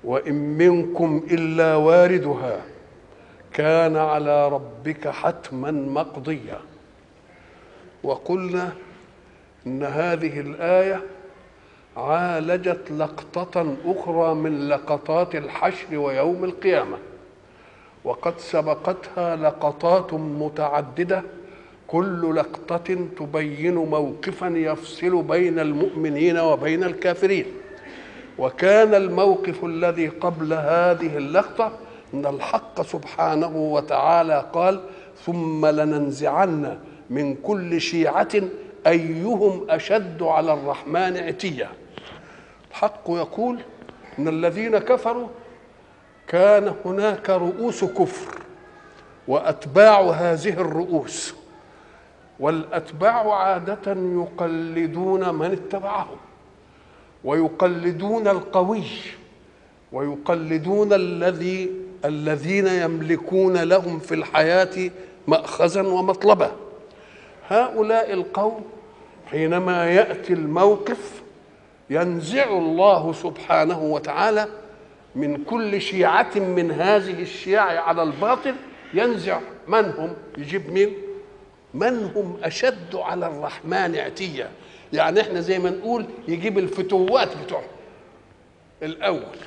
وإن منكم إلا واردها كان على ربك حتما مقضيا وقلنا إن هذه الآية عالجت لقطة أخرى من لقطات الحشر ويوم القيامة وقد سبقتها لقطات متعددة كل لقطة تبين موقفا يفصل بين المؤمنين وبين الكافرين وكان الموقف الذي قبل هذه اللقطة أن الحق سبحانه وتعالى قال ثم لننزعن من كل شيعة أيهم أشد على الرحمن عتيا الحق يقول ان الذين كفروا كان هناك رؤوس كفر واتباع هذه الرؤوس والاتباع عاده يقلدون من اتبعهم ويقلدون القوي ويقلدون الذي الذين يملكون لهم في الحياه ماخذا ومطلبا هؤلاء القوم حينما ياتي الموقف ينزع الله سبحانه وتعالى من كل شيعة من هذه الشيع على الباطل ينزع من هم يجيب مين من هم أشد على الرحمن عتيا يعني احنا زي ما نقول يجيب الفتوات بتوعهم الأول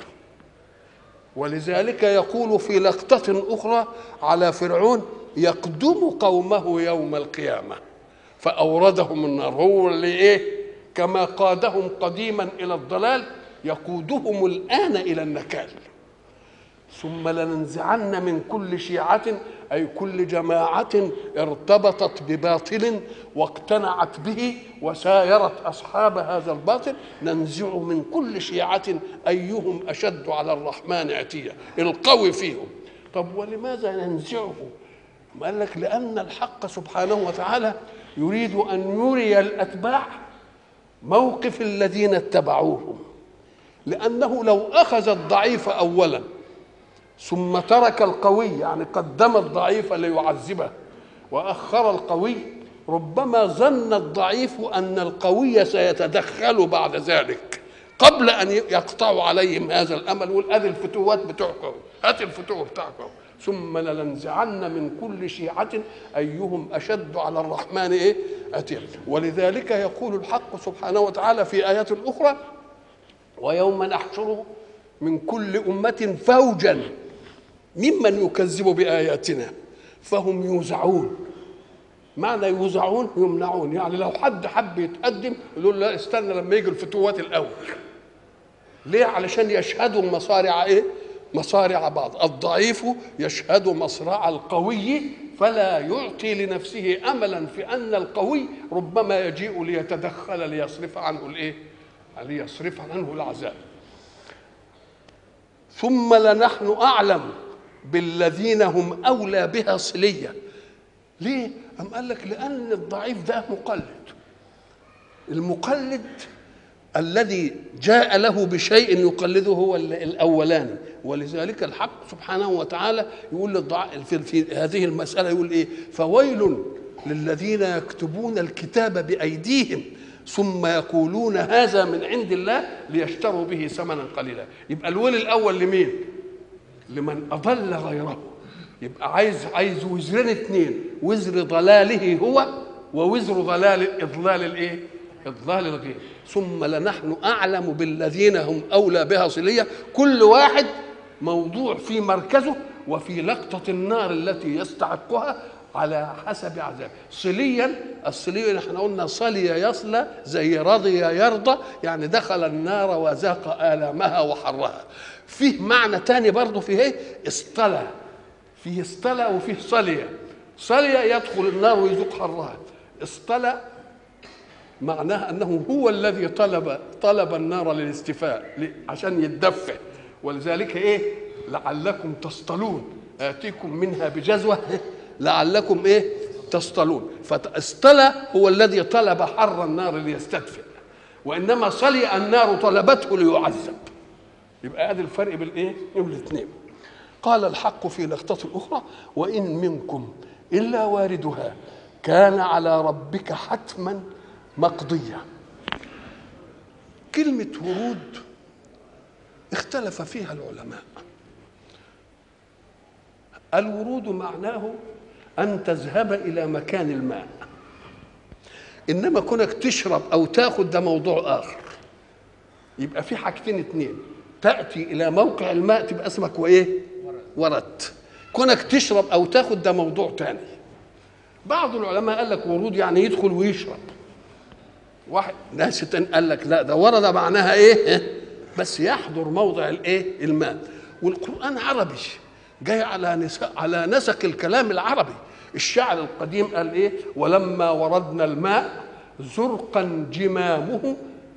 ولذلك يقول في لقطة أخرى على فرعون يقدم قومه يوم القيامة فأوردهم النار هو اللي إيه كما قادهم قديما الى الضلال يقودهم الان الى النكال ثم لننزعن من كل شيعه اي كل جماعه ارتبطت بباطل واقتنعت به وسايرت اصحاب هذا الباطل ننزع من كل شيعه ايهم اشد على الرحمن عتيا القوي فيهم طب ولماذا ننزعه قال لك لان الحق سبحانه وتعالى يريد ان يري الاتباع موقف الذين اتبعوهم لأنه لو أخذ الضعيف أولا ثم ترك القوي يعني قدم الضعيف ليعذبه وأخر القوي ربما ظن الضعيف أن القوي سيتدخل بعد ذلك قبل أن يقطعوا عليهم هذا الأمل ويقول أدي الفتوات بتوعكم هات الفتوة بتاعكم ثم لننزعن من كل شيعة أيهم أشد على الرحمن إيه أتيا ولذلك يقول الحق سبحانه وتعالى في آيات أخرى ويوم نحشره من كل أمة فوجا ممن يكذب بآياتنا فهم يوزعون معنى يوزعون يمنعون يعني لو حد حب يتقدم يقول لا استنى لما يجي الفتوات الأول ليه علشان يشهدوا المصارع ايه مصارع بعض الضعيف يشهد مصرع القوي فلا يعطي لنفسه املا في ان القوي ربما يجيء ليتدخل ليصرف عنه الايه ليصرف عنه العذاب ثم لنحن اعلم بالذين هم اولى بها صليه ليه ام قال لك لان الضعيف ده مقلد المقلد الذي جاء له بشيء يقلده هو الاولاني ولذلك الحق سبحانه وتعالى يقول للضع... في, في هذه المساله يقول ايه فويل للذين يكتبون الكتاب بايديهم ثم يقولون هذا من عند الله ليشتروا به ثمنا قليلا يبقى الويل الاول لمين لمن اضل غيره يبقى عايز عايز وزرين اثنين وزر ضلاله هو ووزر ضلال اضلال الايه اضلال الغير ثم لنحن اعلم بالذين هم اولى بها صليه كل واحد موضوع في مركزه وفي لقطه النار التي يستحقها على حسب عذابه صليا الصلي احنا قلنا صلي يصلى زي رضي يرضى يعني دخل النار وذاق آلامها وحرها فيه معنى تاني برضه فيه ايه اصطلى فيه اصطلى وفيه صلي صلي يدخل النار ويذوق حرها اصطلى معناها انه هو الذي طلب طلب النار للاستفاء عشان يتدفى ولذلك ايه لعلكم تصطلون اتيكم منها بجزوه لعلكم ايه تصطلون فاصطلى هو الذي طلب حر النار ليستدفئ وانما صلي النار طلبته ليعذب يبقى ادي الفرق بالايه الاثنين قال الحق في لقطة أخرى وإن منكم إلا واردها كان على ربك حتما مقضية كلمة ورود اختلف فيها العلماء الورود معناه أن تذهب إلى مكان الماء إنما كونك تشرب أو تاخد ده موضوع آخر يبقى في حاجتين اتنين تأتي إلى موقع الماء تبقى اسمك وإيه؟ ورد كونك تشرب أو تاخد ده موضوع تاني بعض العلماء قال لك ورود يعني يدخل ويشرب واحد ناس تاني قال لك لا ده ورد معناها ايه بس يحضر موضع الايه الماء والقران عربي جاي على نسق على نسق الكلام العربي الشاعر القديم قال ايه ولما وردنا الماء زرقا جمامه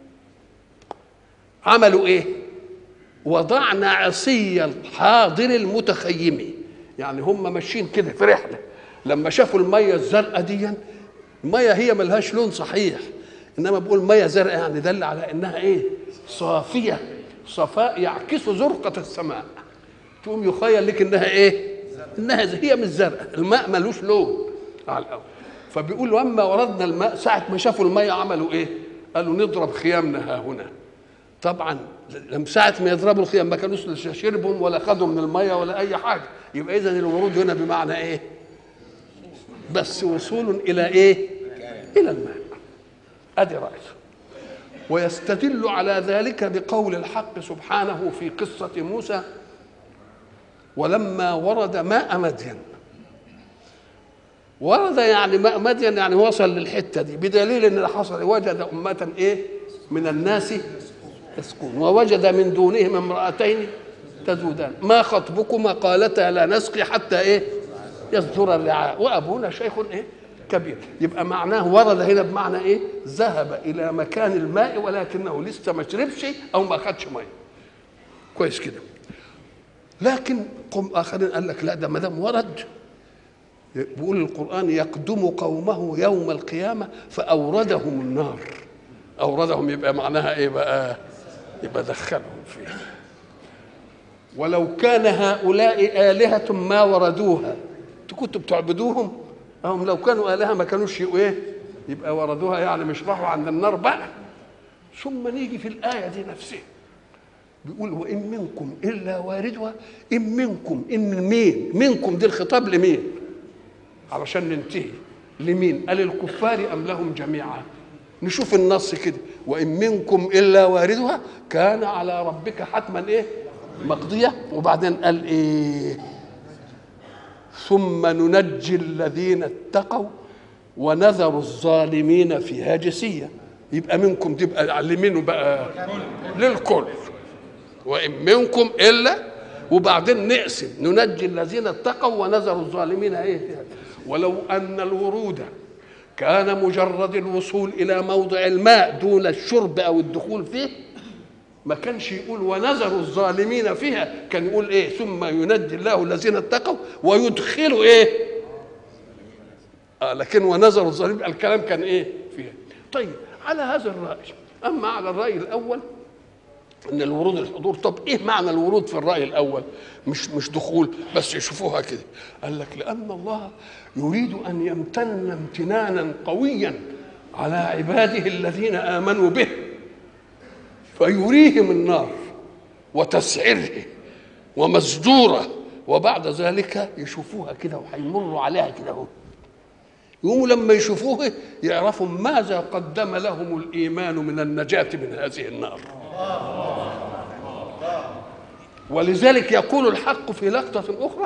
عملوا ايه وضعنا عصي الحاضر المتخيم يعني هم ماشيين كده في رحله لما شافوا الميه الزرقاء دي الميه هي ملهاش لون صحيح انما بقول ميه زرقاء يعني دل على انها ايه صافيه صفاء يعكس زرقه السماء تقوم يخيل لك انها ايه انها هي مش زرقاء الماء ملوش لون على الاول فبيقول واما وردنا الماء ساعه ما شافوا الميه عملوا ايه قالوا نضرب خيامنا ها هنا طبعا لما ساعة ما يضربوا الخيام ما كانوش شربهم ولا خدوا من المية ولا أي حاجة يبقى إذا الورود هنا بمعنى إيه؟ بس وصول إلى إيه؟ إلى الماء أدي رأيه ويستدل على ذلك بقول الحق سبحانه في قصة موسى ولما ورد ماء مدين ورد يعني ماء مدين يعني وصل للحتة دي بدليل ان اللي حصل وجد أمة ايه من الناس يسقون ووجد من دونهم امرأتين تذودان ما خطبكما قالتا لا نسقي حتى ايه يصدر الرعاء وابونا شيخ ايه كبير يبقى معناه ورد هنا بمعنى ايه ذهب الى مكان الماء ولكنه لسه ما شربش او ما خدش ميه كويس كده لكن قوم اخرين قال لك لا ده ما دام ورد بيقول القران يقدم قومه يوم القيامه فاوردهم النار اوردهم يبقى معناها ايه بقى يبقى دخلهم فيها ولو كان هؤلاء آلهة ما وردوها انتوا كنتوا بتعبدوهم هم لو كانوا آلهة ما كانوش ايه يبقى وردوها يعني مش راحوا عند النار بقى ثم نيجي في الآية دي نفسها بيقول وإن منكم إلا واردها إن منكم إن مين منكم دي الخطاب لمين علشان ننتهي لمين قال الكفار أم لهم جميعا نشوف النص كده وإن منكم إلا واردها كان على ربك حتما إيه مقضية وبعدين قال إيه ثم ننجي الذين اتقوا ونذر الظالمين فيها جسية يبقى منكم تبقى لمين بقى للكل وإن منكم إلا وبعدين نقسم ننجي الذين اتقوا ونذر الظالمين ايه فيها ولو ان الورود كان مجرد الوصول الى موضع الماء دون الشرب او الدخول فيه ما كانش يقول ونذر الظالمين فيها كان يقول ايه ثم ينجي الله الذين اتقوا ويدخلوا ايه آه لكن ونذر الظالمين الكلام كان ايه فيها طيب على هذا الراي اما على الراي الاول ان الورود الحضور طب ايه معنى الورود في الراي الاول مش مش دخول بس يشوفوها كده قال لك لان الله يريد ان يمتن امتنانا قويا على عباده الذين امنوا به فيريهم النار وتسعره ومزدوره وبعد ذلك يشوفوها كده وهيمروا عليها كده اهو يقوموا لما يشوفوه يعرفوا ماذا قدم لهم الايمان من النجاه من هذه النار ولذلك يقول الحق في لقطة أخرى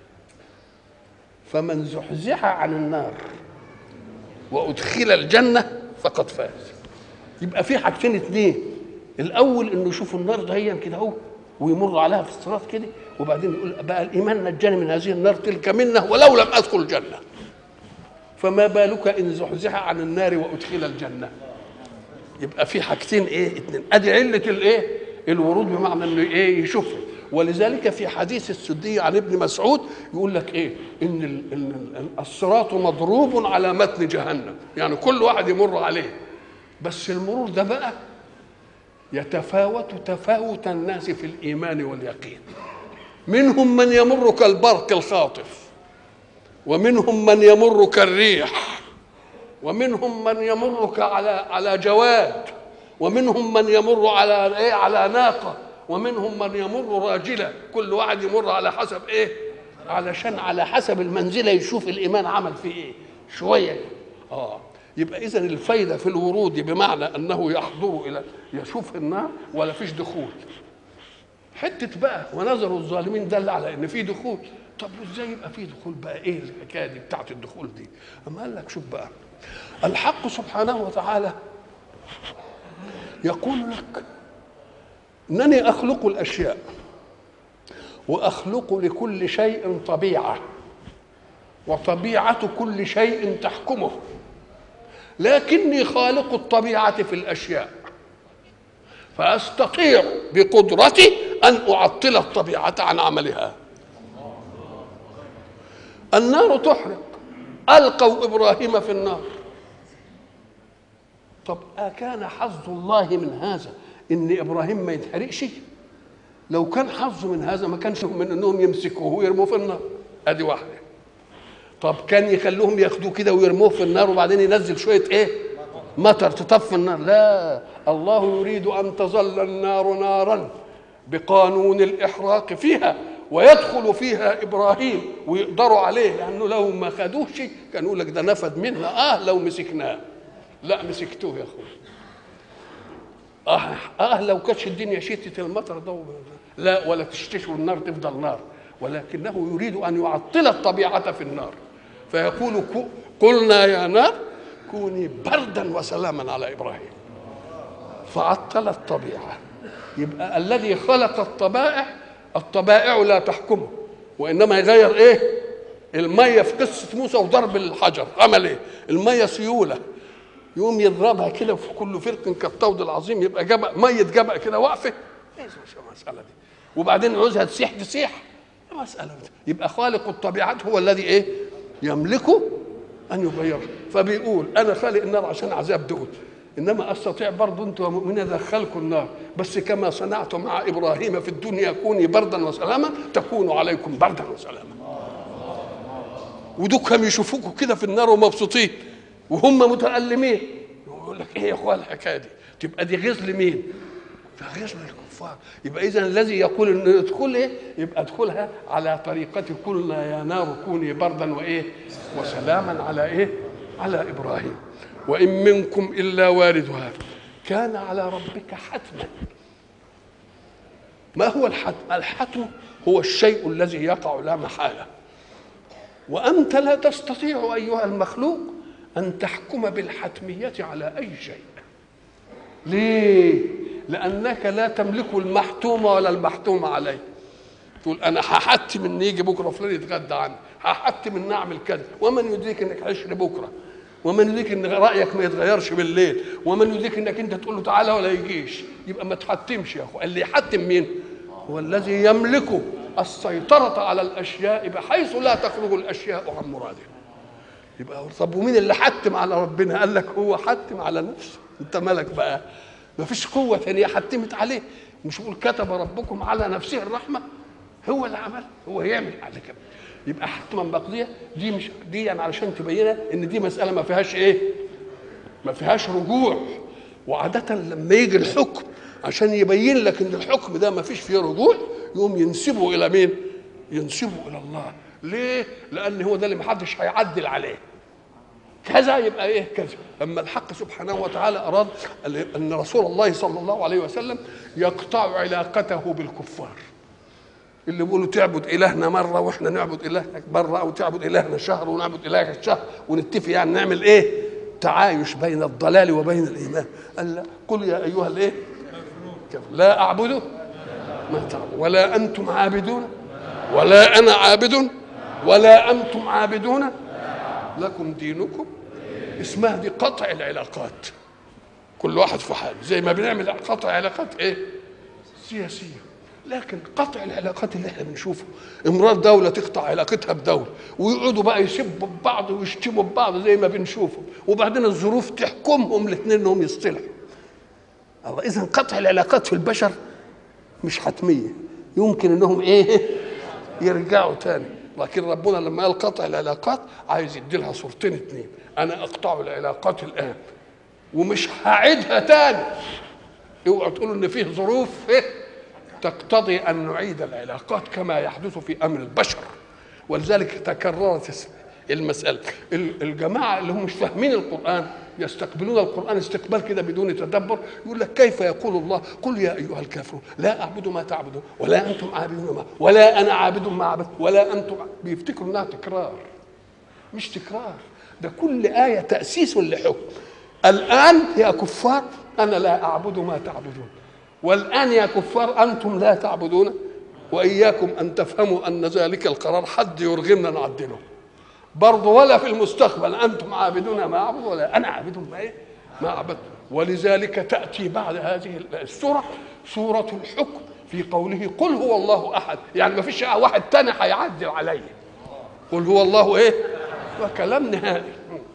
فمن زحزح عن النار وأدخل الجنة فقد فاز يبقى في حاجتين اتنين الأول إنه يشوفوا النار دهيا كده أهو ويمر عليها في الصراط كده وبعدين يقول بقى الإيمان نجاني من هذه النار تلك منه ولو لم أدخل الجنة فما بالك إن زحزح عن النار وأدخل الجنة يبقى في حاجتين ايه اتنين ادي عله الايه الورود بمعنى انه ايه يشوفه ولذلك في حديث السدي عن ابن مسعود يقول لك ايه ان ال- ال- الصراط مضروب على متن جهنم يعني كل واحد يمر عليه بس المرور ده بقى يتفاوت تفاوت الناس في الايمان واليقين منهم من يمر كالبرق الخاطف ومنهم من يمر كالريح ومنهم من يمر على على جواد ومنهم من يمر على ايه على ناقه ومنهم من يمر راجلا كل واحد يمر على حسب ايه علشان على حسب المنزله يشوف الايمان عمل فيه ايه شويه اه يبقى اذا الفايده في الورود بمعنى انه يحضر الى يشوف النار ولا فيش دخول حته بقى ونظر الظالمين دل على ان في دخول طب وازاي يبقى في دخول بقى ايه الحكايه دي بتاعت الدخول دي اما قال لك شوف بقى الحق سبحانه وتعالى يقول لك انني اخلق الاشياء واخلق لكل شيء طبيعه وطبيعه كل شيء تحكمه لكني خالق الطبيعه في الاشياء فاستطيع بقدرتي ان اعطل الطبيعه عن عملها النار تحرق القوا ابراهيم في النار طب أكان حظ الله من هذا ان ابراهيم ما يتحرقش لو كان حظه من هذا ما كانش من انهم يمسكوه ويرموه في النار ادي واحده طب كان يخلوهم ياخدوه كده ويرموه في النار وبعدين ينزل شويه ايه مطر تطفي النار لا الله يريد ان تظل النار نارا بقانون الاحراق فيها ويدخل فيها ابراهيم ويقدروا عليه لانه لو ما خدوش كان يقول لك ده نفد منا اه لو مسكناه لا مسكتوه يا اخوي اه اه لو كانتش الدنيا شتت المطر ده لا ولا تشتشوا النار تفضل نار ولكنه يريد ان يعطل الطبيعه في النار فيقول قلنا يا نار كوني بردا وسلاما على ابراهيم فعطل الطبيعه يبقى الذي خلق الطبائع الطبائع لا تحكمه وانما يغير ايه الميه في قصه موسى وضرب الحجر عمل ايه الميه سيوله يقوم يضربها كده في كل فرق كالطود العظيم يبقى جبأ ميه جبأ كده واقفه ايه المساله دي وبعدين عاوزها تسيح تسيح مسألة يبقى خالق الطبيعات هو الذي ايه يملك ان يغيرها فبيقول انا خالق النار عشان عذاب دول انما استطيع برضه انتم يا مؤمنين ادخلكم النار بس كما صنعت مع ابراهيم في الدنيا كوني بردا وسلاما تكون عليكم بردا وسلاما ودوكهم يشوفوكم كده في النار ومبسوطين وهم متألمين يقول لك ايه يا اخوان الحكايه دي تبقى دي غزل مين فغزل الكفار يبقى اذا الذي يقول انه يدخل ايه يبقى ادخلها على طريقه قلنا يا نار كوني بردا وايه وسلاما على ايه على ابراهيم وان منكم الا واردها كان على ربك حتما ما هو الحتم الحتم هو الشيء الذي يقع لا محاله وانت لا تستطيع ايها المخلوق ان تحكم بالحتميه على اي شيء ليه لانك لا تملك المحتوم ولا المحتوم عليه تقول انا هحتم ان يجي بكره فلان يتغدى عني هحتم ان اعمل كذا ومن يدريك انك عشر بكره ومن يدريك ان رايك ما يتغيرش بالليل ومن يدريك انك انت تقول له تعالى ولا يجيش يبقى ما تحتمش يا اخو اللي يحتم مين هو الذي يملك السيطرة على الأشياء بحيث لا تخرج الأشياء عن مراده يبقى طب ومين اللي حتم على ربنا قال لك هو حتم على نفسه انت مالك بقى ما فيش قوة ثانية حتمت عليه مش يقول كتب ربكم على نفسه الرحمة هو اللي عمل هو يعمل على كده يبقى حتما مقضية دي مش دي يعني علشان تبينها ان دي مسألة ما فيهاش ايه ما فيهاش رجوع وعادة لما يجي الحكم عشان يبين لك ان الحكم ده ما فيش فيه رجوع يقوم ينسبه الى مين ينسبه الى الله ليه لان هو ده اللي محدش هيعدل عليه كذا يبقى ايه كذا اما الحق سبحانه وتعالى اراد ان رسول الله صلى الله عليه وسلم يقطع علاقته بالكفار اللي بيقولوا تعبد الهنا مره واحنا نعبد الهك مره او تعبد الهنا شهر ونعبد الهك شهر ونتفق يعني نعمل ايه تعايش بين الضلال وبين الايمان قال لا قل يا ايها الايه لا اعبد ما تعبد ولا انتم عابدون ولا انا عابد ولا انتم عابدون لكم دينكم اسمها دي قطع العلاقات كل واحد في حاله زي ما بنعمل قطع علاقات ايه سياسيه لكن قطع العلاقات اللي احنا بنشوفه امرار دوله تقطع علاقتها بدوله ويقعدوا بقى يسبوا ببعض ويشتموا ببعض زي ما بنشوفه وبعدين الظروف تحكمهم الاثنين انهم يصطلحوا اذا قطع العلاقات في البشر مش حتميه يمكن انهم ايه يرجعوا تاني لكن ربنا لما قال قطع العلاقات عايز يدي لها صورتين اتنين انا اقطع العلاقات الان ومش هعيدها تاني اوعوا تقولوا ان فيه ظروف ايه تقتضي ان نعيد العلاقات كما يحدث في امر البشر ولذلك تكررت المساله الجماعه اللي هم مش فاهمين القران يستقبلون القران استقبال كده بدون تدبر يقول لك كيف يقول الله قل يا ايها الكافرون لا اعبد ما تعبدون ولا انتم عابدون ما ولا انا عابد ما عبدت ولا انتم بيفتكروا انها تكرار مش تكرار ده كل ايه تاسيس لحكم الان يا كفار انا لا اعبد ما تعبدون والان يا كفار انتم لا تعبدون واياكم ان تفهموا ان ذلك القرار حد يرغمنا نعدله برضه ولا في المستقبل انتم عابدون ما اعبد ولا انا عابد ما ايه ما اعبد ولذلك تاتي بعد هذه السوره سوره الحكم في قوله قل هو الله احد يعني ما فيش واحد تاني هيعدل عليه قل هو الله ايه وكلام نهائي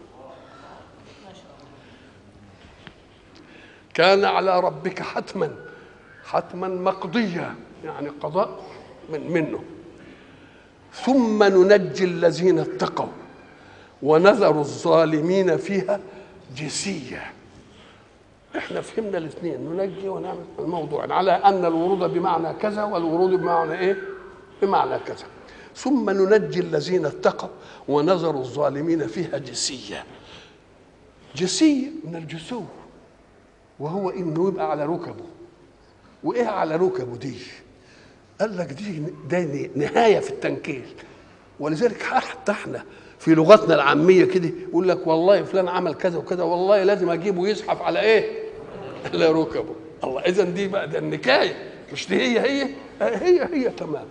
كان على ربك حتما حتما مقضيا يعني قضاء من منه ثم ننجي الذين اتقوا ونذر الظالمين فيها جسيا احنا فهمنا الاثنين ننجي ونعمل الموضوع على ان الورود بمعنى كذا والورود بمعنى ايه بمعنى كذا ثم ننجي الذين اتقوا ونذر الظالمين فيها جسيا جسي من الجسور وهو انه يبقى على ركبه وايه على ركبه دي قال لك دي ده نهايه في التنكيل ولذلك حتى احنا في لغتنا العاميه كده يقول لك والله فلان عمل كذا وكذا والله لازم اجيبه يزحف على ايه؟ على ركبه الله اذا دي بقى ده النكايه مش دي هي هي هي هي تمام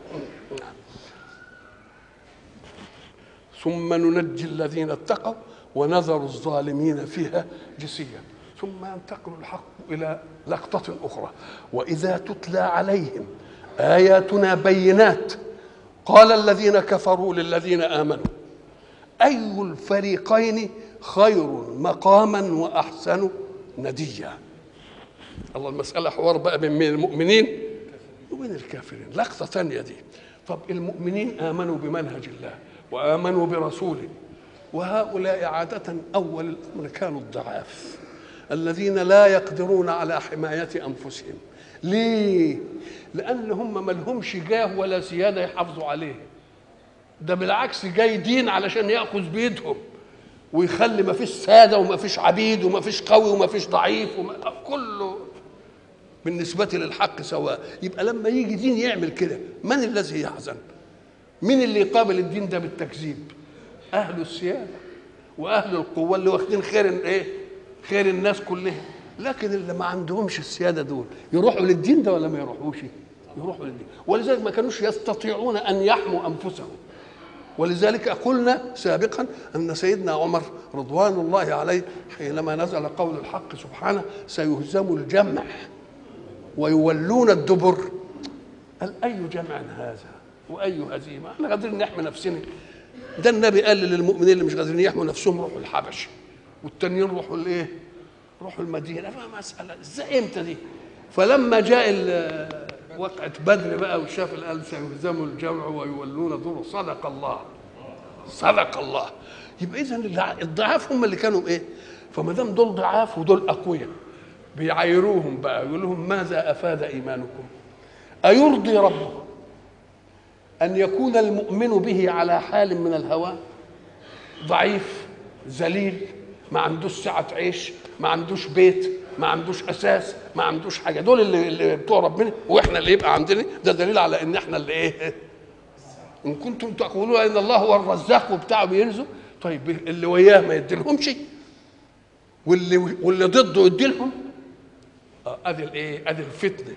ثم ننجي الذين اتقوا ونذر الظالمين فيها جسيا ثم ينتقل الحق الى لقطه اخرى واذا تتلى عليهم اياتنا بينات قال الذين كفروا للذين امنوا اي الفريقين خير مقاما واحسن نديا الله المساله حوار بقى بين المؤمنين وبين الكافرين لقطه ثانيه دي طب المؤمنين امنوا بمنهج الله وامنوا برسوله وهؤلاء عاده اول الامر كانوا الضعاف الذين لا يقدرون على حمايه انفسهم ليه لان هم ما لهمش جاه ولا زياده يحافظوا عليه ده بالعكس جاي دين علشان ياخذ بيدهم ويخلي ما فيش ساده وما فيش عبيد وما فيش قوي وما فيش ضعيف وما كله بالنسبة للحق سواء يبقى لما يجي دين يعمل كده من الذي يحزن مين اللي يقابل الدين ده بالتكذيب أهل السيادة وأهل القوة اللي واخدين خير ايه خير الناس كلها لكن اللي ما عندهمش السيادة دول يروحوا للدين ده ولا ما يروحوش يروحوا للدين ولذلك ما كانوش يستطيعون أن يحموا أنفسهم ولذلك قلنا سابقا ان سيدنا عمر رضوان الله عليه حينما نزل قول الحق سبحانه سيهزم الجمع ويولون الدبر قال اي جمع هذا واي هزيمه احنا قادرين نحمي نفسنا ده النبي قال للمؤمنين اللي مش قادرين يحموا نفسهم روحوا الحبش والتانيين روحوا الايه روحوا المدينه فمساله ازاي امتى دي فلما جاء وقعة بدر بقى وشاف قال سيهزم الجمع ويولون دور صدق الله صدق الله يبقى اذا الضعاف هم اللي كانوا ايه فما دام دول ضعاف ودول اقوياء بيعايروهم بقى يقول لهم ماذا افاد ايمانكم ايرضي ربه ان يكون المؤمن به على حال من الهوى ضعيف ذليل ما عندوش سعه عيش ما عندوش بيت ما عندوش اساس ما عندوش حاجه دول اللي, اللي بتوع ربنا واحنا اللي يبقى عندنا ده دليل على ان احنا اللي ايه ان كنتم تقولون ان الله هو الرزاق وبتاعه بيرزق طيب اللي وياه ما يديلهمش واللي واللي ضده يديلهم ادي الايه ادي الفتنه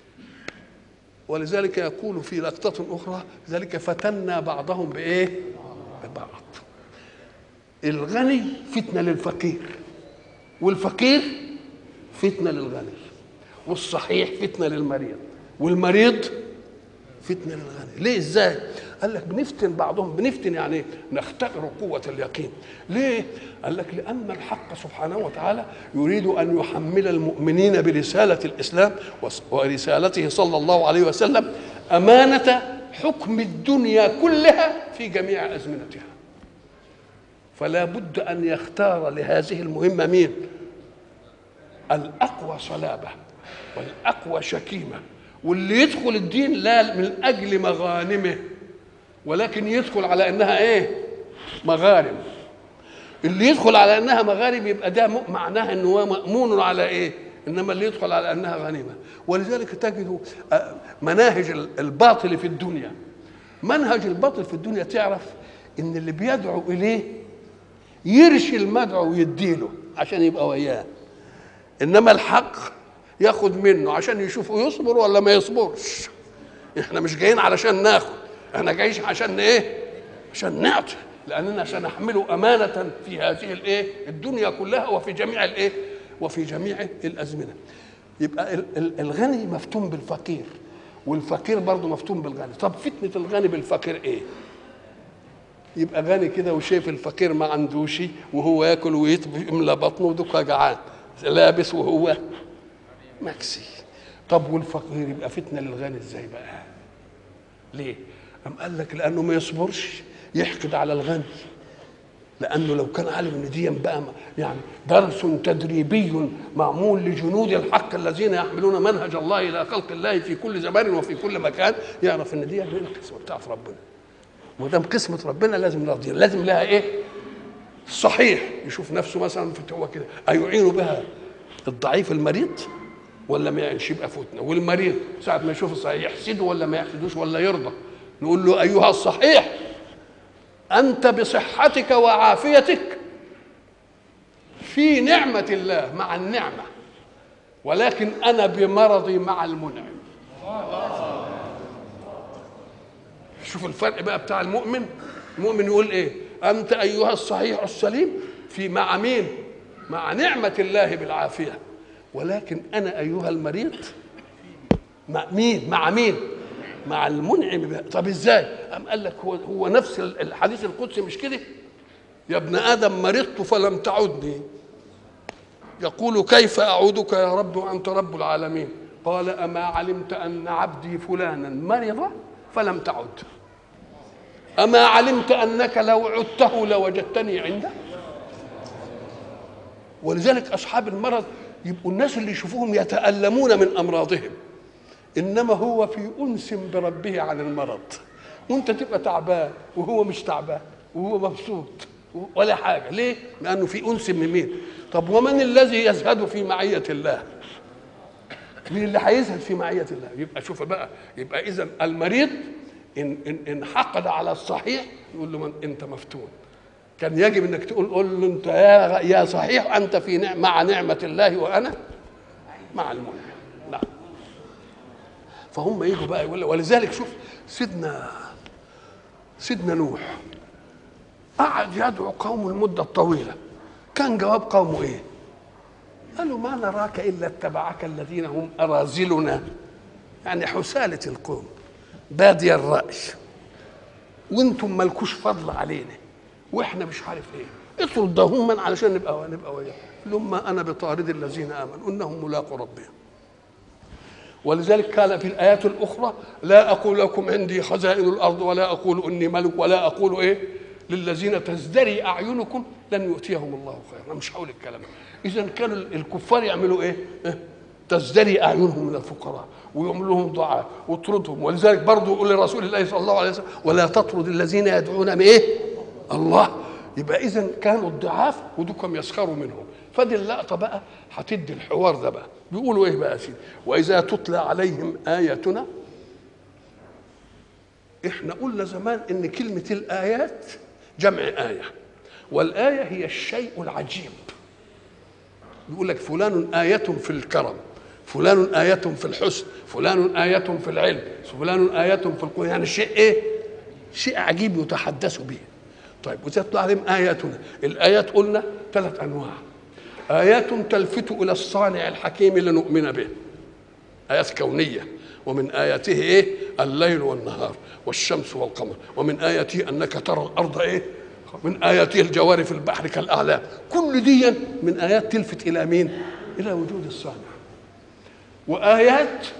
ولذلك يقول في لقطة أخرى ذلك فتنا بعضهم بإيه؟ ببعض الغني فتنة للفقير والفقير فتنه للغني والصحيح فتنه للمريض والمريض فتنه للغني ليه ازاي قال لك بنفتن بعضهم بنفتن يعني نختبر قوة اليقين ليه؟ قال لك لأن الحق سبحانه وتعالى يريد أن يحمل المؤمنين برسالة الإسلام ورسالته صلى الله عليه وسلم أمانة حكم الدنيا كلها في جميع أزمنتها فلا بد أن يختار لهذه المهمة مين؟ الأقوى صلابة والأقوى شكيمة واللي يدخل الدين لا من اجل مغانمه ولكن يدخل على انها ايه مغارم اللي يدخل على انها مغارم يبقى ده معناها انه هو مامون على ايه انما اللي يدخل على انها غنيمه ولذلك تجد مناهج الباطل في الدنيا منهج الباطل في الدنيا تعرف ان اللي بيدعو اليه يرشي المدعو ويديله عشان يبقى وياه انما الحق ياخد منه عشان يشوفه يصبر ولا ما يصبرش احنا مش جايين علشان ناخد احنا جايين عشان ايه عشان نعطي لاننا سنحمل امانه في هذه الايه الدنيا كلها وفي جميع الايه وفي جميع الازمنه يبقى الغني مفتون بالفقير والفقير برضه مفتون بالغني طب فتنه الغني بالفقير ايه يبقى غني كده وشايف الفقير ما عندوش وهو ياكل ويملى بطنه ودك جعان لابس وهو مكسي طب والفقير يبقى فتنه للغني ازاي بقى ليه أم قال لك لانه ما يصبرش يحقد على الغني لانه لو كان عالم ان دي بقى يعني درس تدريبي معمول لجنود الحق الذين يحملون منهج الله الى خلق الله في كل زمان وفي كل مكان يعرف ان دي القسمه بتاعت ربنا ما دام قسمه ربنا لازم نرضيها لازم لها ايه؟ صحيح يشوف نفسه مثلا في هو كده ايعين بها الضعيف المريض ولا ما يعينش يبقى فتنه والمريض ساعه ما يشوف الصحيح يحسده ولا ما يحسدوش ولا يرضى نقول له ايها الصحيح انت بصحتك وعافيتك في نعمه الله مع النعمه ولكن انا بمرضي مع المنعم شوف الفرق بقى بتاع المؤمن المؤمن يقول ايه انت ايها الصحيح السليم في مع مين مع نعمه الله بالعافيه ولكن انا ايها المريض مع مين مع مين مع المنعم بها. طب ازاي أم قال لك هو, هو نفس الحديث القدسي مش كده يا ابن ادم مرضت فلم تعدني يقول كيف اعودك يا رب وانت رب العالمين قال اما علمت ان عبدي فلانا مرض فلم تعد اما علمت انك لو عدته لوجدتني عنده ولذلك اصحاب المرض يبقوا الناس اللي يشوفوهم يتالمون من امراضهم انما هو في انس بربه عن المرض وانت تبقى تعبان وهو مش تعبان وهو مبسوط ولا حاجه ليه لانه في انس من مين طب ومن الذي يزهد في معيه الله مين اللي هيزهد في معيه الله يبقى شوف بقى يبقى اذا المريض ان ان ان حقد على الصحيح يقول له من انت مفتون كان يجب انك تقول قول له انت يا يا صحيح انت في نعم مع نعمه الله وانا مع المنعم نعم فهم يجوا بقى يقول ولذلك شوف سيدنا سيدنا نوح قعد يدعو قومه المده الطويله كان جواب قومه ايه؟ قالوا ما نراك الا اتبعك الذين هم اراذلنا يعني حساله القوم بادي الراي وانتم مالكوش فضل علينا واحنا مش عارف ايه اطردهم من علشان نبقى نبقى وياهم لهم ما انا بطارد الذين امنوا انهم ملاقوا ربهم ولذلك قال في الايات الاخرى لا اقول لكم عندي خزائن الارض ولا اقول اني ملك ولا اقول ايه للذين تزدري اعينكم لن يؤتيهم الله خيرا انا مش هقول الكلام اذا كانوا الكفار يعملوا ايه تزدري اعينهم من الفقراء ويعمل لهم دعاء وتطردهم ولذلك برضه يقول لرسول الله صلى الله عليه وسلم ولا تطرد الذين يدعون بايه الله يبقى اذا كانوا الضعاف ودكم يسخروا منهم فدي اللقطه بقى هتدي الحوار ده بقى بيقولوا ايه بقى يا سيدي واذا تتلى عليهم اياتنا احنا قلنا زمان ان كلمه الايات جمع ايه والايه هي الشيء العجيب يقول لك فلان آية في الكرم فلان آية في الحسن فلان آية في العلم فلان آية في القوة يعني شيء ايه شيء عجيب يتحدث به طيب وتطلع عليهم آياتنا الآيات قلنا ثلاث أنواع آيات تلفت إلى الصانع الحكيم لنؤمن به آيات كونية ومن آياته إيه الليل والنهار والشمس والقمر ومن آياته أنك ترى الأرض إيه من آياته الجوار في البحر كالأعلام كل دي من آيات تلفت إلى مين إلى وجود الصانع وآيات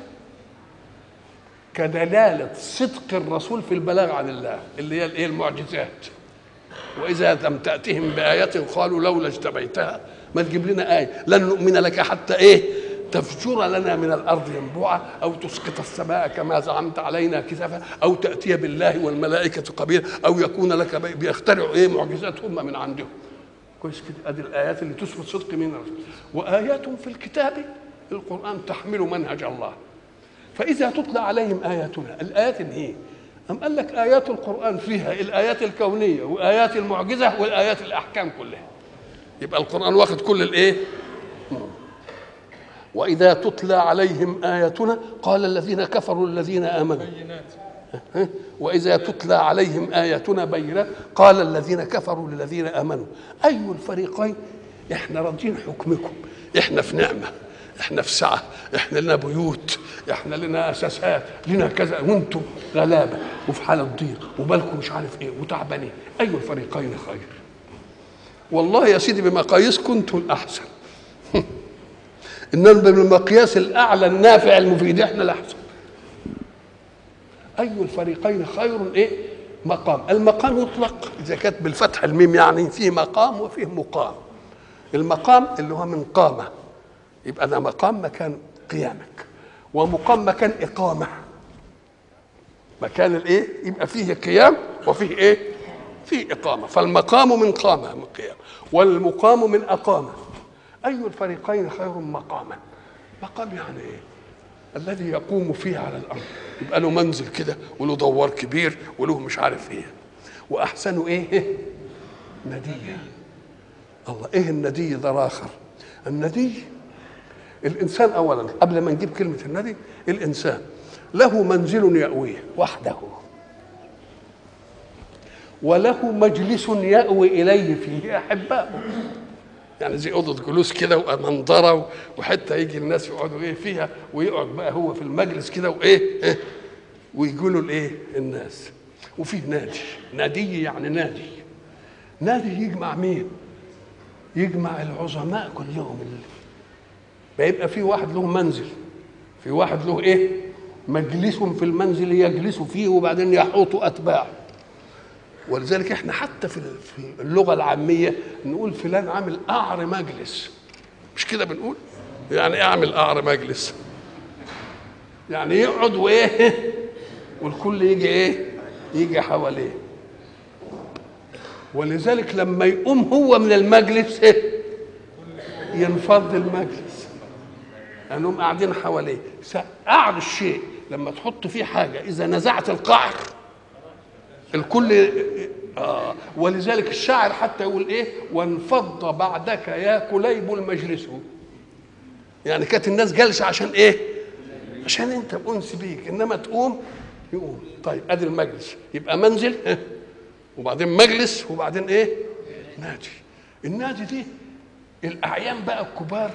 كدلالة صدق الرسول في البلاغ عن الله اللي هي الايه المعجزات وإذا لم تأتهم بآية قالوا لولا اجتبيتها ما تجيب لنا آية لن نؤمن لك حتى إيه تفجر لنا من الارض ينبوعا او تسقط السماء كما زعمت علينا كسفا او تاتي بالله والملائكه قبيلا او يكون لك بي- بيخترعوا ايه معجزات هم من عندهم كويس كده ادي الايات اللي تثبت صدق من الرسول وايات في الكتاب القران تحمل منهج الله فاذا تتلى عليهم اياتنا الايات ايه أم قال لك آيات القرآن فيها الآيات الكونية وآيات المعجزة والآيات الأحكام كلها يبقى القرآن واخد كل الإيه؟ وإذا تتلى عليهم آياتنا قال الذين كفروا الذين آمنوا ها؟ وإذا تتلى عليهم آياتنا بينات قال الذين كفروا للذين آمنوا أي الفريقين إحنا راضين حكمكم إحنا في نعمة إحنا في سعة إحنا لنا بيوت إحنا لنا أساسات لنا كذا وأنتم غلابة وفي حالة ضيق وبالكم مش عارف إيه وتعبانين أي الفريقين خير والله يا سيدي بمقاييس كنتم الأحسن إنما بالمقياس الأعلى النافع المفيد إحنا الأحسن أي الفريقين خير إيه؟ مقام المقام يطلق إذا كانت بالفتح الميم يعني فيه مقام وفيه مقام المقام اللي هو من قامة يبقى ده مقام مكان قيامك ومقام مكان إقامة مكان الإيه؟ يبقى فيه قيام وفيه إيه؟ فيه إقامة فالمقام من قامة من قيام والمقام من أقامة أي الفريقين خير مقاما مقام يعني إيه؟ الذي يقوم فيه على الارض يبقى له منزل كده وله دوار كبير وله مش عارف ايه واحسن ايه نديا الله ايه الندي ده اخر الندي الانسان اولا قبل ما نجيب كلمه الندي الانسان له منزل ياويه وحده وله مجلس ياوي اليه فيه احباؤه يعني زي اوضه جلوس كده ومنظره وحتى يجي الناس يقعدوا ايه فيها ويقعد بقى هو في المجلس كده وايه إيه؟ ويقولوا الايه الناس وفيه نادي نادي يعني نادي نادي يجمع مين يجمع العظماء كلهم اللي بيبقى في واحد له منزل في واحد له ايه مجلس في المنزل يجلس فيه وبعدين يحوط اتباعه ولذلك احنا حتى في في اللغه العاميه نقول فلان عامل قعر مجلس مش كده بنقول يعني ايه اعمل قعر مجلس يعني يقعد وايه والكل يجي ايه يجي حواليه ولذلك لما يقوم هو من المجلس ايه ينفض المجلس لانهم قاعدين حواليه قعر الشيء لما تحط فيه حاجه اذا نزعت القعر الكل آه ولذلك الشاعر حتى يقول ايه وانفض بعدك يا كليب المجلس يعني كانت الناس جالسه عشان ايه عشان انت انس بيك انما تقوم يقوم طيب ادي المجلس يبقى منزل اه وبعدين مجلس وبعدين ايه نادي النادي دي الاعيان بقى الكبار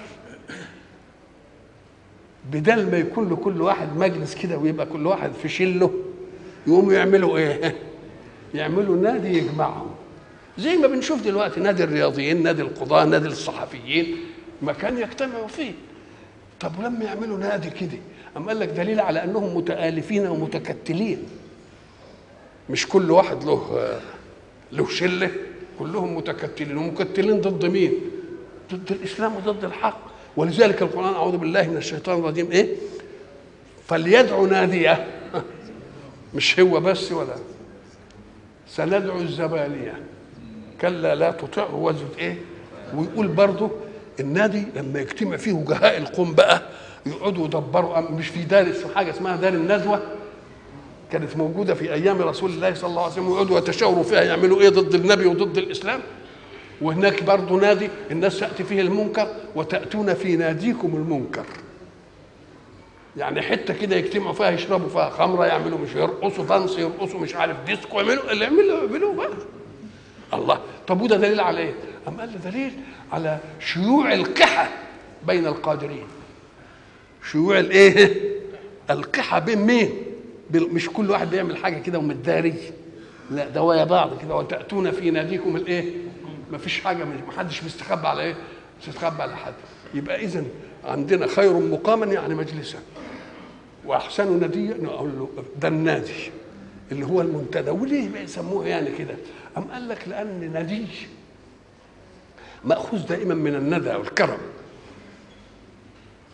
بدل ما يكون لكل واحد مجلس كده ويبقى كل واحد في شله يقوموا يعملوا ايه يعملوا نادي يجمعهم زي ما بنشوف دلوقتي نادي الرياضيين نادي القضاة نادي الصحفيين مكان يجتمعوا فيه طب ولما يعملوا نادي كده أم قال لك دليل على أنهم متآلفين ومتكتلين مش كل واحد له له شلة كلهم متكتلين ومكتلين ضد مين؟ ضد الإسلام وضد الحق ولذلك القرآن أعوذ بالله من الشيطان الرجيم إيه؟ فليدعو ناديه مش هو بس ولا سندعو الزبانية كلا لا تطعه وزد ايه ويقول برضه النادي لما يجتمع فيه وجهاء القوم بقى يقعدوا يدبروا مش في دار حاجه اسمها دار الندوه كانت موجوده في ايام رسول الله صلى الله عليه وسلم ويقعدوا يتشاوروا فيها يعملوا ايه ضد النبي وضد الاسلام وهناك برضه نادي الناس تاتي فيه المنكر وتاتون في ناديكم المنكر يعني حته كده يجتمعوا فيها يشربوا فيها خمره يعملوا مش يرقصوا دانس يرقصوا مش عارف ديسكو يعملوا اللي يعملوا يعملوه بقى الله طب وده دليل على ايه؟ أم قال دليل على شيوع القحة بين القادرين شيوع الايه؟ القحة بين مين؟ مش كل واحد بيعمل حاجة كده ومتداري لا ده ويا بعض كده وتأتون في ناديكم الايه؟ ما فيش حاجة ما حدش بيستخبى على ايه؟ بيستخبى على حد يبقى إذا عندنا خير مقاما يعني مجلسا واحسن نديا نقول له ده النادي اللي هو المنتدى وليه بيسموه يعني كده أم قال لك لأن ندي مأخوذ دائما من الندى والكرم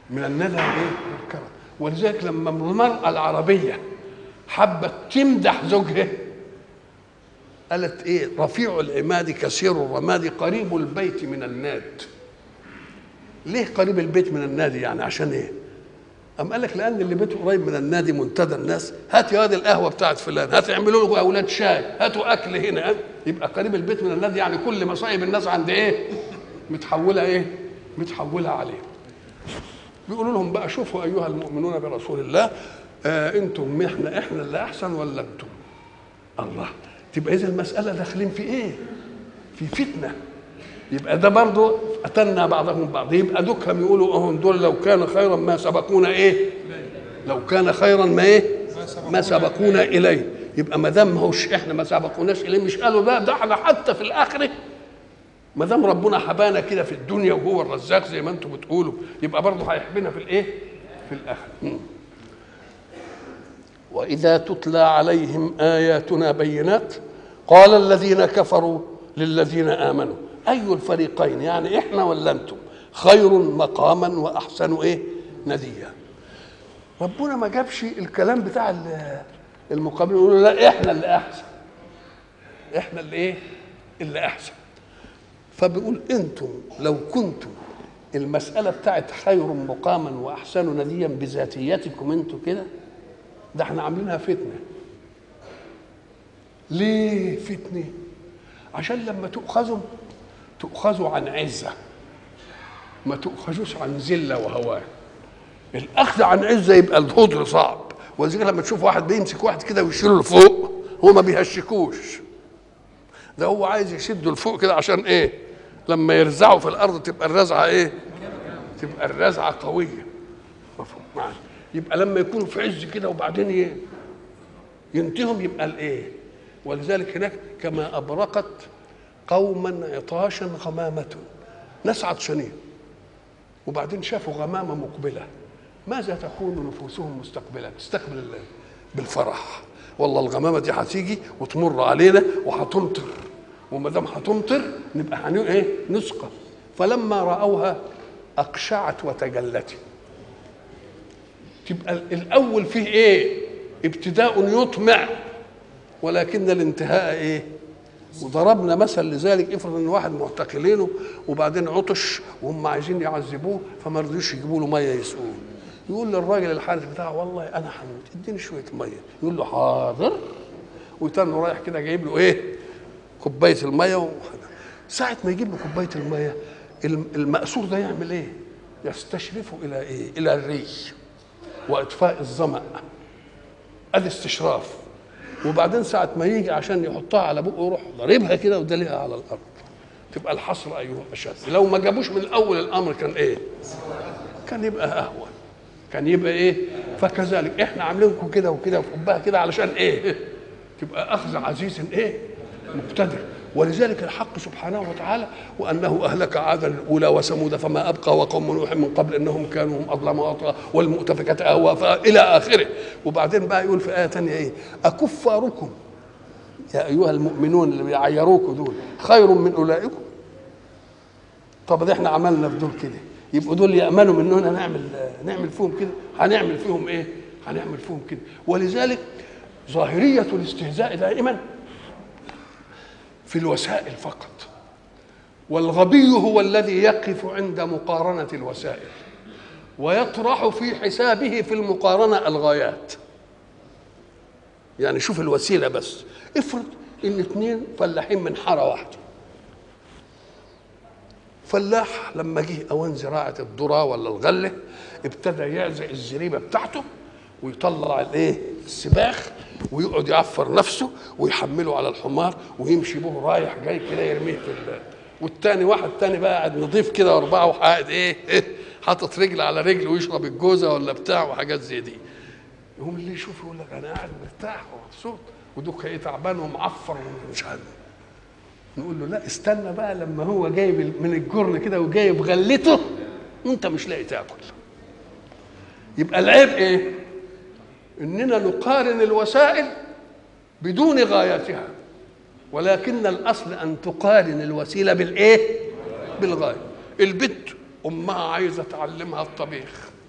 من الندى ايه والكرم ولذلك لما المرأة العربية حبت تمدح زوجها قالت ايه رفيع العماد كثير الرماد قريب البيت من الناد ليه قريب البيت من النادي يعني عشان ايه أم قال لك لأن اللي بيته قريب من النادي منتدى الناس هات يا واد القهوة بتاعت فلان هات اعملوا له أولاد شاي هاتوا أكل هنا يبقى قريب البيت من النادي يعني كل مصايب الناس عند إيه؟ متحولة إيه؟ متحولة عليه بيقولوا لهم بقى شوفوا أيها المؤمنون برسول الله آه أنتم إحنا إحنا اللي أحسن ولا أنتم؟ الله تبقى إذا المسألة داخلين في إيه؟ في فتنة يبقى ده برضه اتنا بعضهم بعض يبقى دوكهم يقولوا اهم دول لو كان خيرا ما سبقونا ايه لو كان خيرا ما ايه ما سبقونا اليه يبقى ما دام هوش احنا ما سبقوناش اليه مش قالوا ده ده احنا حتى في الاخره ما دام ربنا حبانا كده في الدنيا وهو الرزاق زي ما انتم بتقولوا يبقى برضه هيحبنا في الايه في الاخره واذا تتلى عليهم اياتنا بينات قال الذين كفروا للذين امنوا اي الفريقين يعني احنا ولا انتم خير مقاما واحسن ايه نديا ربنا ما جابش الكلام بتاع المقابل يقولوا لا احنا اللي احسن احنا اللي ايه اللي احسن فبيقول انتم لو كنتم المسألة بتاعت خير مقاما وأحسن نديا بذاتيتكم انتم كده ده احنا عاملينها فتنة ليه فتنة؟ عشان لما تؤخذوا تؤخذوا عن عزة ما تؤخذوش عن ذلة وهوان الأخذ عن عزة يبقى الهدر صعب ولذلك لما تشوف واحد بيمسك واحد كده ويشيله لفوق هو ما بيهشكوش ده هو عايز يشده لفوق كده عشان ايه لما يرزعه في الارض تبقى الرزعه ايه تبقى الرزعه قويه مفهوم معايا يبقى لما يكونوا في عز كده وبعدين ايه ينتههم يبقى الايه ولذلك هناك كما ابرقت قوما عطاشا غمامة ناس عطشانين وبعدين شافوا غمامة مقبلة ماذا تكون نفوسهم مستقبلة تستقبل بالفرح والله الغمامة دي هتيجي وتمر علينا وهتمطر وما دام هتمطر نبقى هن ايه نسقى فلما رأوها أقشعت وتجلت تبقى الأول فيه إيه ابتداء يطمع ولكن الانتهاء إيه وضربنا مثل لذلك افرض ان واحد معتقلينه وبعدين عطش وهم عايزين يعذبوه فما رضيوش يجيبوا له ميه يسقوه يقول للراجل الحارس بتاعه والله انا هموت اديني شويه ميه يقول له حاضر ويتنه رايح كده جايب له ايه كوبايه الميه و... ساعه ما يجيب له كوبايه الميه المأسور ده يعمل ايه يستشرفه الى ايه الى الري واطفاء الظمأ ادي استشراف وبعدين ساعة ما يجي عشان يحطها على بقه يروح ضاربها كده ودلقها على الأرض تبقى الحصر أيها أشد لو ما جابوش من أول الأمر كان إيه؟ كان يبقى أهون كان يبقى إيه؟ فكذلك إحنا عاملينكم كده وكده وحبها كده علشان إيه؟ تبقى أخذ عزيز إيه؟ مقتدر ولذلك الحق سبحانه وتعالى وانه اهلك عادا الاولى وثمود فما ابقى وقوم نوح من قبل انهم كانوا هم اظلم واطغى والمؤتفكات اهوى الى اخره وبعدين بقى يقول في ايه ثانيه ايه اكفاركم يا ايها المؤمنون اللي بيعيروكم دول خير من اولئكم طب ده احنا عملنا في دول كده يبقوا دول يامنوا مننا نعمل نعمل فيهم كده هنعمل فيهم ايه هنعمل فيهم كده ولذلك ظاهريه الاستهزاء دائما في الوسائل فقط والغبي هو الذي يقف عند مقارنة الوسائل ويطرح في حسابه في المقارنة الغايات يعني شوف الوسيلة بس افرض ان اثنين فلاحين من حارة واحدة فلاح لما جه اوان زراعة الذرة ولا الغلة ابتدى يعزق الزريبة بتاعته ويطلع الايه السباخ ويقعد يعفر نفسه ويحمله على الحمار ويمشي به رايح جاي كده يرميه في ال... والتاني واحد تاني بقى قاعد نضيف كده واربعه وقاعد ايه, إيه حاطط رجل على رجل ويشرب الجوزه ولا بتاع وحاجات زي دي يقوم اللي يشوف يقول لك انا قاعد مرتاح ومبسوط ودوك ايه تعبان ومعفر ومش عارف نقول له لا استنى بقى لما هو جايب من الجرن كده وجايب غلته وانت مش لاقي تاكل يبقى العيب ايه اننا نقارن الوسائل بدون غايتها ولكن الاصل ان تقارن الوسيله بالايه بالغايه البنت امها عايزه تعلمها الطبيخ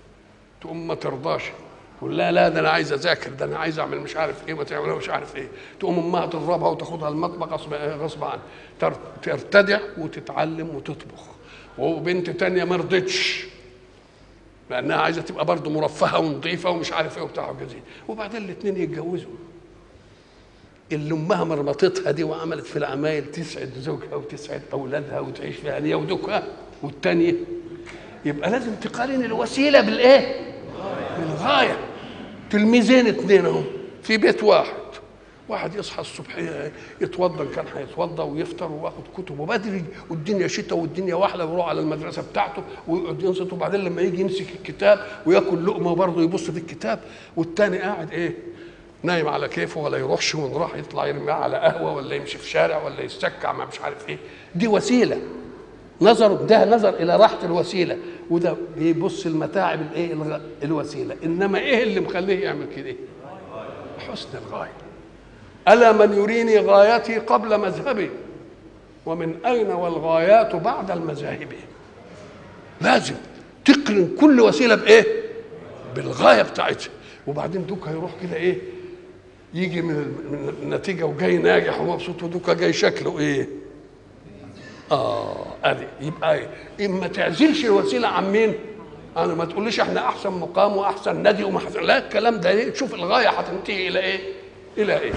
تقوم ما ترضاش تقول لا لا ده انا عايز اذاكر ده انا عايز اعمل مش عارف ايه ما تعملها مش عارف ايه تقوم امها تضربها وتاخدها المطبخ غصب غصب عنها تر- ترتدع وتتعلم وتطبخ وبنت تانية ما رضتش لانها عايزه تبقى برضه مرفهه ونظيفه ومش عارف ايه وبتاع وكذا وبعدين الاثنين يتجوزوا اللي امها مرمطتها دي وعملت في العمايل تسعد زوجها وتسعد اولادها وتعيش في هنيه ودكها والتانيه يبقى لازم تقارن الوسيله بالايه؟ بالغايه تلميذين اثنين اهم في بيت واحد واحد يصحى الصبح يتوضا كان هيتوضا ويفطر وياخد كتبه بدري والدنيا شتاء والدنيا واحده ويروح على المدرسه بتاعته ويقعد ينصت وبعدين لما يجي يمسك الكتاب وياكل لقمه وبرضه يبص في الكتاب والتاني قاعد ايه نايم على كيفه ولا يروحش وان راح يطلع يرميها على قهوه ولا يمشي في شارع ولا يستكع ما مش عارف ايه دي وسيله نظر ده نظر الى راحه الوسيله وده بيبص المتاعب الايه الغ- الوسيله انما ايه اللي مخليه يعمل كده حسن الغايه الا من يريني غايتي قبل مذهبي ومن اين والغايات بعد المذاهب لازم تقرن كل وسيله بايه بالغايه بتاعتها وبعدين دوك هيروح كده ايه يجي من من النتيجه وجاي ناجح ومبسوط ودوكا جاي شكله ايه اه ادي يبقى ايه اما تعزلش الوسيله عن مين انا ما تقوليش احنا احسن مقام واحسن نادي وما أحسن لا الكلام ده ايه شوف الغايه هتنتهي الى ايه الى ايه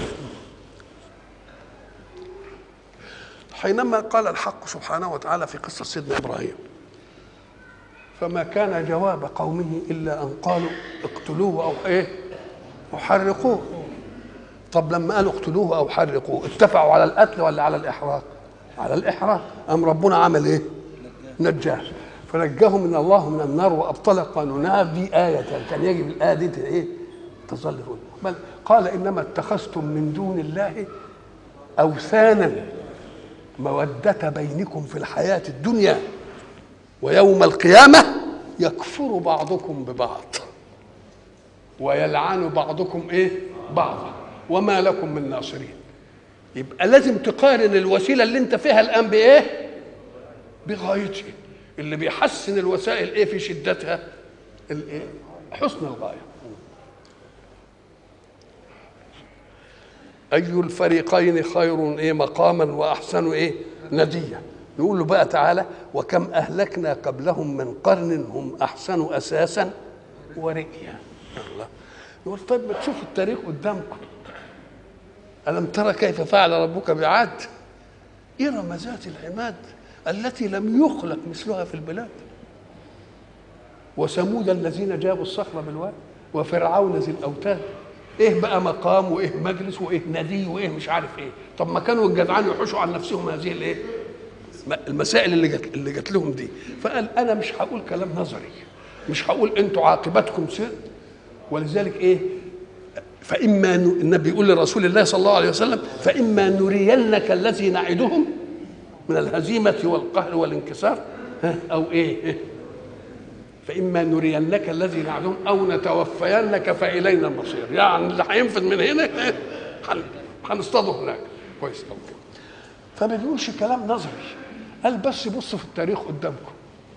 حينما قال الحق سبحانه وتعالى في قصه سيدنا ابراهيم فما كان جواب قومه الا ان قالوا اقتلوه او ايه او حرقوه طب لما قالوا اقتلوه او حرقوه اتفقوا على القتل ولا على الاحراق على الاحراق ام ربنا عمل ايه نجاه فنجاه من الله من النار وابطل قانونها دي ايه كان يجب الايه دي ايه تظل فوق. بل قال انما اتخذتم من دون الله اوثانا موده بينكم في الحياه الدنيا ويوم القيامه يكفر بعضكم ببعض ويلعن بعضكم ايه بعضا وما لكم من ناصرين يبقى لازم تقارن الوسيله اللي انت فيها الان بايه بغايته اللي بيحسن الوسائل ايه في شدتها الايه حسن الغايه اي الفريقين خير ايه مقاما واحسن ايه نديا نقول له بقى تعالى وكم اهلكنا قبلهم من قرن هم احسن اساسا ورئيا الله نقول طيب ما تشوف التاريخ قدامكم ألم ترى كيف فعل ربك بعاد إرم ذات العماد التي لم يخلق مثلها في البلاد وثمود الذين جابوا الصخر بالواد وفرعون ذي الأوتاد ايه بقى مقام وايه مجلس وايه ندي وايه مش عارف ايه طب ما كانوا الجدعان يحوشوا عن نفسهم هذه الايه المسائل اللي جت اللي جت لهم دي فقال انا مش هقول كلام نظري مش هقول انتوا عاقبتكم سر ولذلك ايه فإما ن... النبي يقول لرسول الله صلى الله عليه وسلم فإما نرينك الذي نعدهم من الهزيمة والقهر والانكسار ها أو إيه فإما نرينك الذي نعدهم أو نتوفينك فإلينا المصير يعني اللي هينفذ من هنا هنصطاده هناك كويس أوي فما بيقولش كلام نظري قال بس بصوا في التاريخ قدامكم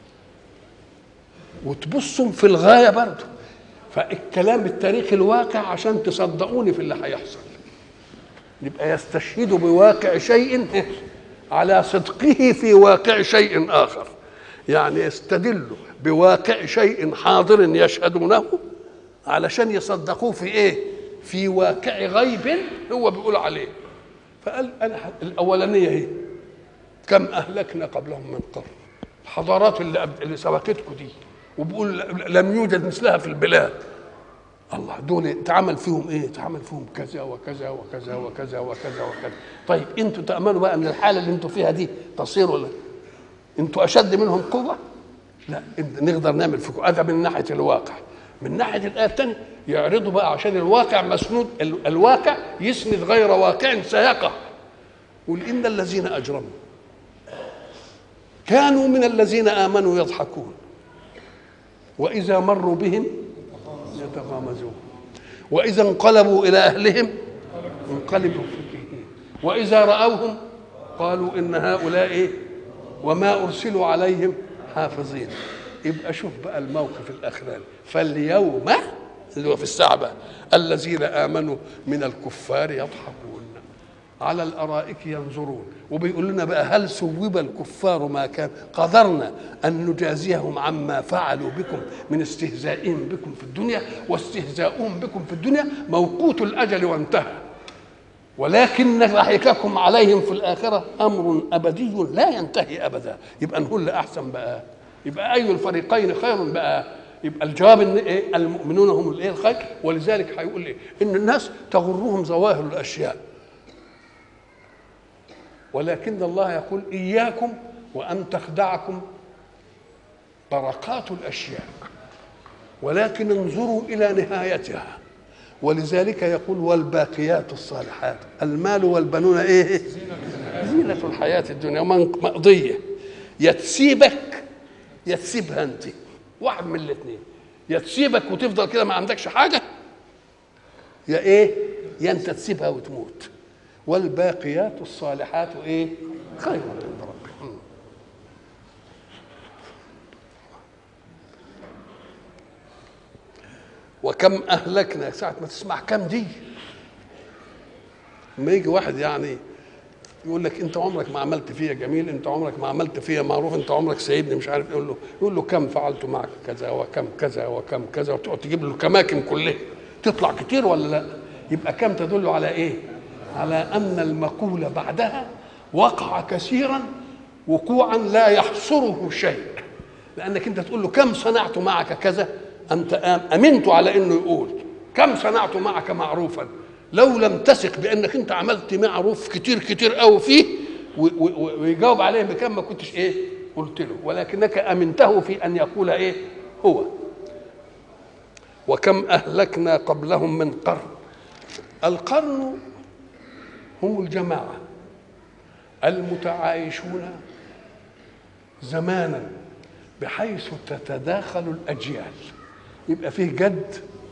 وتبصوا في الغاية برضه فالكلام التاريخي الواقع عشان تصدقوني في اللي هيحصل يبقى يستشهد بواقع شيء على صدقه في واقع شيء اخر يعني يستدل بواقع شيء حاضر يشهدونه علشان يصدقوه في ايه في واقع غيب هو بيقول عليه فقال انا الاولانيه ايه كم اهلكنا قبلهم من قرن الحضارات اللي, اللي سبقتكم دي وبقول لم يوجد مثلها في البلاد الله دول اتعمل فيهم ايه؟ اتعمل فيهم كذا وكذا وكذا وكذا وكذا وكذا طيب انتوا تاملوا بقى ان الحاله اللي انتوا فيها دي تصير ولا انتوا اشد منهم قوه؟ لا نقدر نعمل فيكم هذا من ناحيه الواقع من ناحيه الايه الثانيه يعرضوا بقى عشان الواقع مسنود الواقع يسند غير واقع سيقع قل ان الذين اجرموا كانوا من الذين امنوا يضحكون واذا مروا بهم يتغامزون واذا انقلبوا الى اهلهم انقلبوا فكهين واذا راوهم قالوا ان هؤلاء وما ارسلوا عليهم حافظين يبقى شوف بقى الموقف الاخراني فاليوم اللي هو في الساعه بقى الذين امنوا من الكفار يضحكون على الارائك ينظرون وبيقول لنا بقى هل سوب الكفار ما كان قدرنا ان نجازيهم عما فعلوا بكم من استهزائهم بكم في الدنيا واستهزاؤهم بكم في الدنيا موقوت الاجل وانتهى ولكن ضحككم عليهم في الآخرة أمر أبدي لا ينتهي أبدا يبقى نقول لأحسن بقى يبقى أي الفريقين خير بقى يبقى الجواب ان ايه المؤمنون هم الايه الخير ولذلك هيقول ايه ان الناس تغرهم ظواهر الاشياء ولكن الله يقول اياكم وان تخدعكم بركات الاشياء ولكن انظروا الى نهايتها ولذلك يقول والباقيات الصالحات المال والبنون ايه زينة الحياة الدنيا مقضية يا تسيبك يا تسيبها انت واحد من الاثنين يا تسيبك وتفضل كده ما عندكش حاجة يا ايه يا انت تسيبها وتموت والباقيات الصالحات ايه خير عند ربك وكم اهلكنا ساعه ما تسمع كم دي لما يجي واحد يعني يقول لك انت عمرك ما عملت فيا جميل انت عمرك ما عملت فيا معروف انت عمرك سيدني مش عارف يقول له يقول له كم فعلت معك كذا وكم كذا وكم كذا وتقعد تجيب له الكماكم كلها تطلع كتير ولا لا يبقى كم تدل على ايه على ان المقول بعدها وقع كثيرا وقوعا لا يحصره شيء لانك انت تقول له كم صنعت معك كذا انت امنت على انه يقول كم صنعت معك معروفا لو لم تثق بانك انت عملت معروف كتير كتير قوي فيه ويجاوب عليه بكم ما كنتش ايه قلت له ولكنك امنته في ان يقول ايه هو وكم اهلكنا قبلهم من قرن القرن هم الجماعه المتعايشون زمانا بحيث تتداخل الاجيال يبقى فيه جد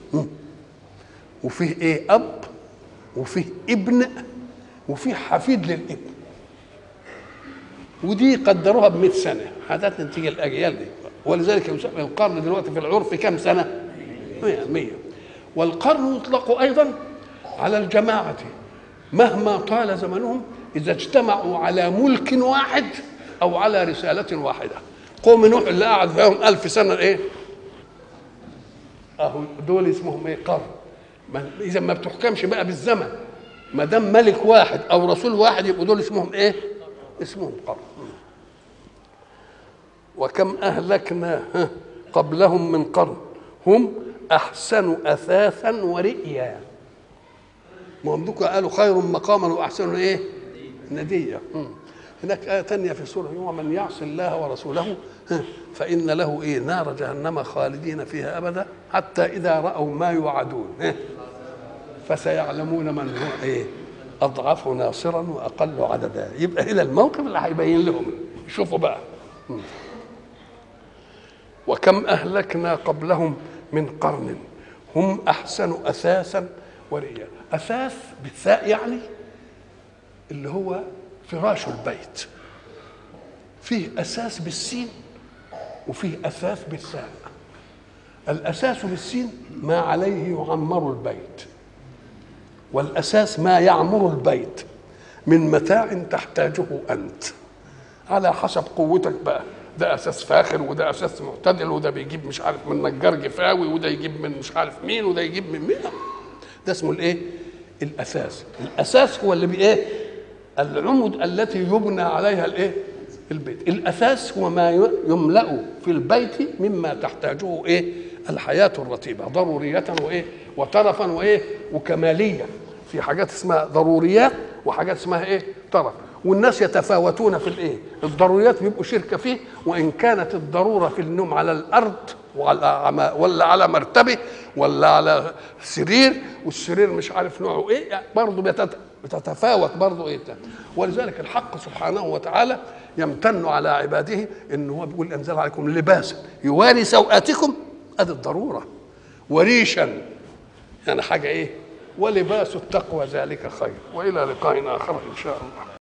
وفيه ايه اب وفيه ابن وفيه حفيد للابن ودي قدروها ب 100 سنه حدث نتيجه الاجيال دي ولذلك يسمى القرن دلوقتي في العرف كم سنه 100 100 والقرن يطلق ايضا على الجماعه مهما طال زمنهم اذا اجتمعوا على ملك واحد او على رساله واحده قوم نوح اللي قعد فيهم ألف سنه ايه اهو دول اسمهم ايه قرن اذا ما بتحكمش بقى بالزمن ما دام ملك واحد او رسول واحد يبقوا دول اسمهم ايه اسمهم قرن وكم اهلكنا قبلهم من قرن هم احسن اثاثا ورئيا ما هم قالوا خير مقاما واحسن ايه نديا هناك آية تانية في سورة ومن يعص الله ورسوله فإن له إيه نار جهنم خالدين فيها أبدا حتى إذا رأوا ما يوعدون فسيعلمون من هو إيه أضعف ناصرا وأقل عددا يبقى هنا الموقف اللي هيبين لهم شوفوا بقى وكم أهلكنا قبلهم من قرن هم أحسن أثاثا ورئيا أثاث بالثاء يعني اللي هو فراش البيت فيه أساس بالسين وفيه أثاث بالثاء الأساس بالسين ما عليه يعمر البيت والأساس ما يعمر البيت من متاع تحتاجه أنت على حسب قوتك بقى ده أساس فاخر وده أساس معتدل وده بيجيب مش عارف من نجار جفاوي وده يجيب من مش عارف مين وده يجيب من مين ده اسمه الإيه؟ الأساس الأساس هو اللي بإيه؟ العمد التي يبنى عليها الايه البيت الاساس هو ما يملا في البيت مما تحتاجه ايه الحياه الرتيبه ضروريه وايه وترفا وايه وكماليه في حاجات اسمها ضروريات وحاجات اسمها ايه ترف والناس يتفاوتون في الايه الضروريات بيبقوا شركه فيه وان كانت الضروره في النوم على الارض وعلى ولا على مرتبه ولا على سرير والسرير مش عارف نوعه ايه يعني برضه بتتفاوت برضه ايه ولذلك الحق سبحانه وتعالى يمتن على عباده ان هو بيقول انزل عليكم لباسا يواري سوءاتكم ادي الضروره وريشا يعني حاجه ايه ولباس التقوى ذلك خير والى لقاء اخر ان شاء الله